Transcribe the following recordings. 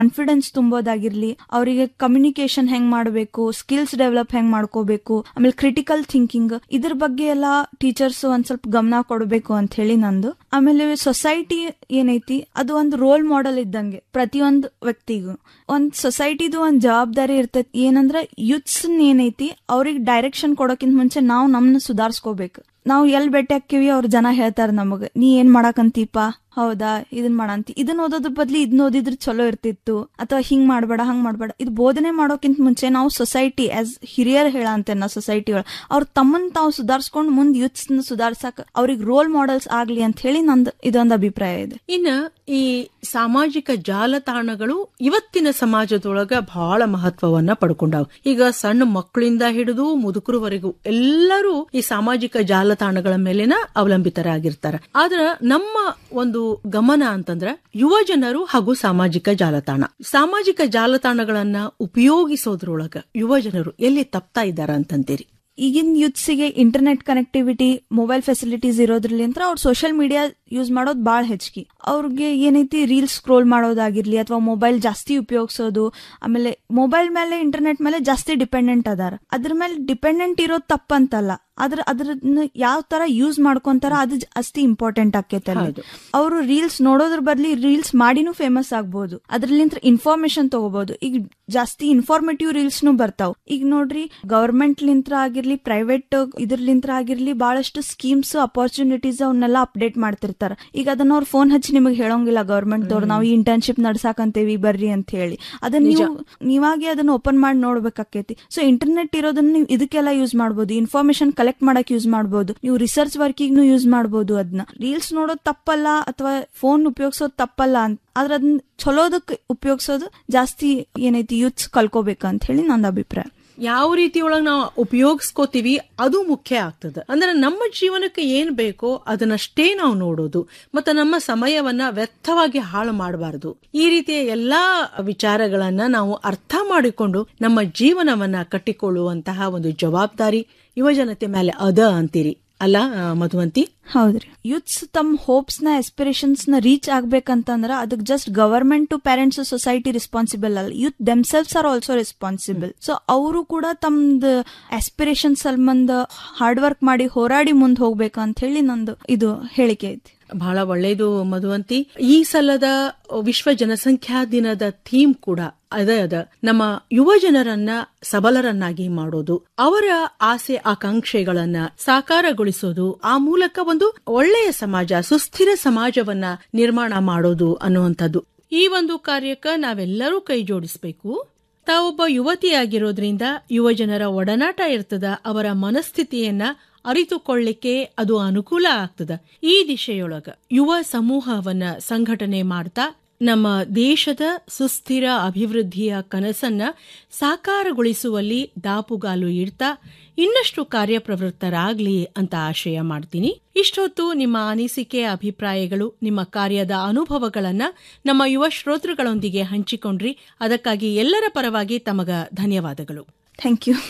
confidence ತುಂಬೋದಾಗಿರ್ಲಿ ಅವರಿಗೆ communication ಹೆಂಗ್ ಮಾಡಬೇಕು ಸ್ಕಿಲ್ಸ್ ಡೆವಲಪ್ ಹೆಂಗ್ ಮಾಡ್ಕೋಬೇಕು ಆಮೇಲೆ ಕ್ರಿಟಿಕಲ್ ಥಿಂಕಿಂಗ್ ಇದ್ರ ಬಗ್ಗೆ ಎಲ್ಲ ಟೀಚರ್ಸ್ ಒಂದ್ ಸ್ವಲ್ಪ ಗಮನ ಕೊಡಬೇಕು ಅಂತ ಹೇಳಿ ನಂದು ಆಮೇಲೆ ಸೊಸೈಟಿ ಏನೈತಿ ಅದು ಒಂದು ರೋಲ್ ಮಾಡೆಲ್ ಇದ್ದಂಗೆ ಪ್ರತಿಯೊಂದು ವ್ಯಕ್ತಿಗೂ ಒಂದ್ ಸೊಸೈಟಿದು ಒಂದ್ ಜವಾಬ್ದಾರಿ ಇರ್ತೈತಿ ಏನಂದ್ರ ಯೂತ್ಸ್ ಏನೈತಿ ಅವ್ರಿಗೆ ಡೈರೆಕ್ಷನ್ ಕೊಡೋಕ್ಕಿಂತ ಮುಂಚೆ ನಾವು ನಮ್ನ ಸುಧಾರಿಸ್ಕೋಬೇಕು ನಾವು ಎಲ್ ಭೇಟಿ ಹಾಕಿವಿ ಅವ್ರ ಜನ ಹೇಳ್ತಾರ ನಮಗ ನೀ ಏನ್ ಮಾಡಾಕಂತೀಪ ಹೌದಾ ಇದನ್ ಮಾಡಂತಿ ಇದನ್ನ ಓದೋದ್ರ ಬದ್ಲಿ ಇದನ್ನ ಓದಿದ್ರೆ ಚಲೋ ಇರ್ತಿತ್ತು ಅಥವಾ ಹಿಂಗ್ ಮಾಡ್ಬೇಡ ಹಂಗ್ ಮಾಡ್ಬೇಡ ಇದು ಬೋಧನೆ ಮಾಡೋಕ್ಕಿಂತ ಮುಂಚೆ ನಾವು ಸೊಸೈಟಿ ಆಸ್ ಹಿರಿಯರ್ ಹೇಳಂತೆ ನಾ ಸೊಸೈಟಿ ಒಳಗೆ ಅವ್ರ ತಮ್ಮನ್ ತಾವು ಸುಧಾರಿಸ್ಕೊಂಡು ಮುಂದ್ ಯೂತ್ಸ್ ನ ಸುಧಾರ್ಸಕ್ ಅವ್ರಿಗೆ ರೋಲ್ ಮಾಡೆಲ್ಸ್ ಆಗ್ಲಿ ಅಂತ ಹೇಳಿ ನಂದು ಇದೊಂದು ಅಭಿಪ್ರಾಯ ಇದೆ ಇನ್ನ ಈ ಸಾಮಾಜಿಕ ಜಾಲತಾಣಗಳು ಇವತ್ತಿನ ಸಮಾಜದೊಳಗ ಬಹಳ ಮಹತ್ವವನ್ನ ಪಡ್ಕೊಂಡಾವ ಈಗ ಸಣ್ಣ ಮಕ್ಕಳಿಂದ ಹಿಡಿದು ಮುದುಕರವರೆಗೂ ಎಲ್ಲರೂ ಈ ಸಾಮಾಜಿಕ ಜಾಲತಾಣಗಳ ಮೇಲಿನ ಅವಲಂಬಿತರಾಗಿರ್ತಾರ ಆದ್ರ ನಮ್ಮ ಒಂದು ಗಮನ ಅಂತಂದ್ರ ಯುವ ಜನರು ಹಾಗೂ ಸಾಮಾಜಿಕ ಜಾಲತಾಣ ಸಾಮಾಜಿಕ ಜಾಲತಾಣಗಳನ್ನ ಉಪಯೋಗಿಸೋದ್ರೊಳಗ ಯುವ ಜನರು ಎಲ್ಲಿ ತಪ್ತಾ ಇದ್ದಾರ ಅಂತಂತೀರಿ ಈಗಿನ ಯೂತ್ಸಿಗೆ ಇಂಟರ್ನೆಟ್ ಕನೆಕ್ಟಿವಿಟಿ ಮೊಬೈಲ್ ಫೆಸಿಲಿಟೀಸ್ ಇರೋದ್ರಲ್ಲಿಂತ್ರ ಅವ್ರು ಸೋಷಿಯಲ್ ಮೀಡಿಯಾ ಯೂಸ್ ಮಾಡೋದು ಭಾಳ ಹೆಚ್ಚಿಗೆ ಅವ್ರಿಗೆ ಏನೈತಿ ರೀಲ್ಸ್ ಸ್ಕ್ರೋಲ್ ಮಾಡೋದಾಗಿರ್ಲಿ ಅಥವಾ ಮೊಬೈಲ್ ಜಾಸ್ತಿ ಉಪಯೋಗಿಸೋದು ಆಮೇಲೆ ಮೊಬೈಲ್ ಮೇಲೆ ಇಂಟರ್ನೆಟ್ ಮೇಲೆ ಜಾಸ್ತಿ ಡಿಪೆಂಡೆಂಟ್ ಅದಾರ ಅದ್ರ ಮೇಲೆ ಡಿಪೆಂಡೆಂಟ್ ಇರೋದು ತಪ್ಪಂತಲ್ಲ ಅದ್ರ ಅದ್ರನ್ನ ಯಾವ ತರ ಯೂಸ್ ಮಾಡ್ಕೊಂತಾರ ಅದು ಜಾಸ್ತಿ ಇಂಪಾರ್ಟೆಂಟ್ ಆಕೈತೆ ಅವರು ರೀಲ್ಸ್ ನೋಡೋದ್ರ ಬದ್ಲಿ ರೀಲ್ಸ್ ಮಾಡಿನೂ ಫೇಮಸ್ ಆಗ್ಬೋದು ಅದ್ರಲ್ಲಿಂತ್ರ ಇನ್ಫಾರ್ಮೇಶನ್ ತಗೋಬಹುದು ಈಗ ಜಾಸ್ತಿ ಇನ್ಫಾರ್ಮೇಟಿವ್ ರೀಲ್ಸ್ ನು ಬರ್ತಾವ್ ಈಗ ನೋಡ್ರಿ ಗವರ್ಮೆಂಟ್ ಲಿಂತ್ರ ಆಗಿರ್ಲಿ ಪ್ರೈವೇಟ್ ಇದ್ರಲಿಂತ್ರ ಆಗಿರ್ಲಿ ಬಹಳಷ್ಟು ಸ್ಕೀಮ್ಸ್ ಅಪರ್ಚುನಿಟೀಸ್ ಅವನ್ನೆಲ್ಲ ಅಪ್ಡೇಟ್ ಮಾಡ್ತಿರ್ತಾರ ಈಗ ಅದನ್ನ ಅವ್ರ ಫೋನ್ ಹಚ್ಚಿ ನಿಮಗೆ ಹೇಳೋಂಗಿಲ್ಲ ಗವರ್ಮೆಂಟ್ ದವ್ರು ನಾವು ಈ ಇಂಟರ್ನ್ಶಿಪ್ ನಡ್ಸಾಕಂತೇವಿ ಬರ್ರಿ ಅಂತ ಹೇಳಿ ಅದನ್ನ ನೀವು ನೀವಾಗಿ ಅದನ್ನ ಓಪನ್ ಮಾಡಿ ನೋಡ್ಬೇಕಾಕೇತಿ ಸೊ ಇಂಟರ್ನೆಟ್ ಇರೋದನ್ನ ನೀವು ಇದಕ್ಕೆಲ್ಲ ಯೂಸ್ ಮಾಡ್ಬೋದು ಇನ್ಫಾರ್ಮೇಶನ್ ಕಲೆಕ್ಟ್ ಮಾಡಕ್ ಯೂಸ್ ಮಾಡ್ಬೋದು ನೀವು ರಿಸರ್ಚ್ ವರ್ಕಿಗೂ ಯೂಸ್ ಮಾಡ್ಬೋದು ಅದನ್ನ ರೀಲ್ಸ್ ನೋಡೋದು ತಪ್ಪಲ್ಲ ಅಥವಾ ಫೋನ್ ಉಪಯೋಗಿಸೋದು ತಪ್ಪಲ್ಲ ಅಂತ ಆದ್ರೆ ಅದನ್ನ ಚಲೋದಕ್ಕೆ ಉಪಯೋಗಿಸೋದು ಜಾಸ್ತಿ ಏನೈತಿ ಯೂತ್ಸ್ ಕಲ್ಕೋಬೇಕಂತ ಹೇಳಿ ನಂದು ಅಭಿಪ್ರಾಯ ಯಾವ ರೀತಿ ಒಳಗ್ ನಾವು ಉಪಯೋಗಿಸ್ಕೋತೀವಿ ಅದು ಮುಖ್ಯ ಆಗ್ತದ ಅಂದ್ರೆ ನಮ್ಮ ಜೀವನಕ್ಕೆ ಏನ್ ಬೇಕೋ ಅದನ್ನಷ್ಟೇ ನಾವು ನೋಡೋದು ಮತ್ತೆ ನಮ್ಮ ಸಮಯವನ್ನ ವ್ಯರ್ಥವಾಗಿ ಹಾಳು ಮಾಡಬಾರದು ಈ ರೀತಿಯ ಎಲ್ಲಾ ವಿಚಾರಗಳನ್ನ ನಾವು ಅರ್ಥ ಮಾಡಿಕೊಂಡು ನಮ್ಮ ಜೀವನವನ್ನ ಕಟ್ಟಿಕೊಳ್ಳುವಂತಹ ಒಂದು ಜವಾಬ್ದಾರಿ ಯುವಜನತೆ ಮೇಲೆ ಅದ ಅಂತೀರಿ ಅಲ್ಲ ಆ, ಮಧುವಂತಿ ಹೌದ್ರಿ ಯೂತ್ಸ್ ತಮ್ಮ ಹೋಪ್ಸ್ ನ ಎಸ್ಪಿರೇಷನ್ಸ್ ನ ರೀಚ್ ಆಗ್ಬೇಕಂತಂದ್ರ ಅದಕ್ಕೆ just government parents society responsible ಅಲ್ಲ youth themselves are also responsible so ಅವರು ಕೂಡ ತಮ್ದು ಆಸ್ಪಿರೇಷನ್ಸ್ ಸಂಬಂಧ ಹಾರ್ಡ್ ವರ್ಕ್ ಮಾಡಿ ಹೋರಾಡಿ ಮುಂದೆ ಹೋಗ್ಬೇಕಂತ ಹೇಳಿ ನಂದು ಇದು ಹೇಳಿಕೆ ಐತಿ ಬಹಳ ಒಳ್ಳೇದು ಮಧುವಂತಿ ಈ ಸಲದ ವಿಶ್ವ ಜನಸಂಖ್ಯಾ ದಿನದ ಥೀಮ್ ಕೂಡ ಅದೇ ಅದ ನಮ್ಮ ಯುವ ಜನರನ್ನ ಸಬಲರನ್ನಾಗಿ ಮಾಡೋದು ಅವರ ಆಸೆ ಆಕಾಂಕ್ಷೆಗಳನ್ನ ಸಾಕಾರಗೊಳಿಸೋದು ಆ ಮೂಲಕ ಒಂದು ಒಳ್ಳೆಯ ಸಮಾಜ ಸುಸ್ಥಿರ ಸಮಾಜವನ್ನ ನಿರ್ಮಾಣ ಮಾಡೋದು ಅನ್ನುವಂಥದ್ದು ಈ ಒಂದು ಕಾರ್ಯಕ್ಕೆ ನಾವೆಲ್ಲರೂ ಕೈ ಜೋಡಿಸಬೇಕು ತಾವೊಬ್ಬ ಯುವತಿಯಾಗಿರೋದ್ರಿಂದ ಯುವ ಜನರ ಒಡನಾಟ ಇರ್ತದ ಅವರ ಮನಸ್ಥಿತಿಯನ್ನ ಅರಿತುಕೊಳ್ಳಿಕ್ಕೆ ಅದು ಅನುಕೂಲ ಆಗ್ತದ ಈ ದಿಶೆಯೊಳಗ ಯುವ ಸಮೂಹವನ್ನ ಸಂಘಟನೆ ಮಾಡ್ತಾ ನಮ್ಮ ದೇಶದ ಸುಸ್ಥಿರ ಅಭಿವೃದ್ಧಿಯ ಕನಸನ್ನ ಸಾಕಾರಗೊಳಿಸುವಲ್ಲಿ ದಾಪುಗಾಲು ಇಡ್ತಾ ಇನ್ನಷ್ಟು ಕಾರ್ಯಪ್ರವೃತ್ತರಾಗ್ಲಿ ಅಂತ ಆಶಯ ಮಾಡ್ತೀನಿ ಇಷ್ಟೊತ್ತು ನಿಮ್ಮ ಅನಿಸಿಕೆ ಅಭಿಪ್ರಾಯಗಳು ನಿಮ್ಮ ಕಾರ್ಯದ ಅನುಭವಗಳನ್ನ ನಮ್ಮ ಯುವ ಶ್ರೋತೃಗಳೊಂದಿಗೆ ಹಂಚಿಕೊಂಡ್ರಿ ಅದಕ್ಕಾಗಿ ಎಲ್ಲರ ಪರವಾಗಿ ತಮಗ ಧನ್ಯವಾದಗಳು ಥ್ಯಾಂಕ್ ಯು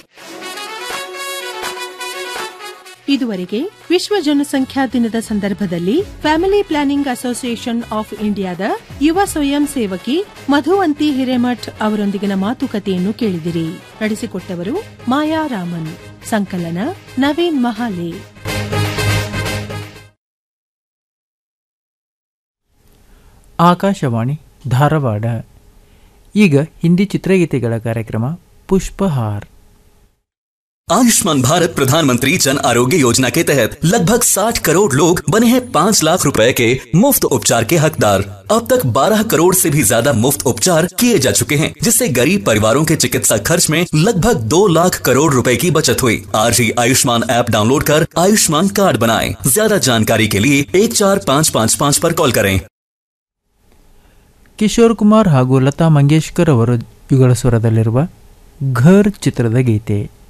ಇದುವರೆಗೆ ವಿಶ್ವ ಜನಸಂಖ್ಯಾ ದಿನದ ಸಂದರ್ಭದಲ್ಲಿ ಫ್ಯಾಮಿಲಿ ಪ್ಲಾನಿಂಗ್ ಅಸೋಸಿಯೇಷನ್ ಆಫ್ ಇಂಡಿಯಾದ ಯುವ ಸ್ವಯಂ ಸೇವಕಿ ಮಧುವಂತಿ ಹಿರೇಮಠ್ ಅವರೊಂದಿಗಿನ ಮಾತುಕತೆಯನ್ನು ಕೇಳಿದಿರಿ ನಡೆಸಿಕೊಟ್ಟವರು ಮಾಯಾ ರಾಮನ್ ಸಂಕಲನ ನವೀನ್ ಮಹಾಲೆ ಆಕಾಶವಾಣಿ ಧಾರವಾಡ ಈಗ ಹಿಂದಿ ಚಿತ್ರಗೀತೆಗಳ ಕಾರ್ಯಕ್ರಮ ಪುಷ್ಪಹಾರ್ आयुष्मान भारत प्रधानमंत्री जन आरोग्य योजना के तहत लगभग 60 करोड़ लोग बने हैं 5 लाख रुपए के मुफ्त उपचार के हकदार अब तक 12 करोड़ से भी ज्यादा मुफ्त उपचार किए जा चुके हैं जिससे गरीब परिवारों के चिकित्सा खर्च में लगभग 2 लाख करोड़ रुपए की बचत हुई आज ही आयुष्मान ऐप डाउनलोड कर आयुष्मान कार्ड बनाएं ज्यादा जानकारी के लिए एक चार पाँच पाँच पाँच पर कॉल करें ಕಿಶೋರ್ ಕುಮಾರ್ ಹಾಗೂ ಲತಾ ಮಂಗೇಶ್ಕರ್ ಅವರು ಯುಗಳ ಸ್ವರದಲ್ಲಿರುವ ಘರ್ ಚಿತ್ರದ ಗೀತೆ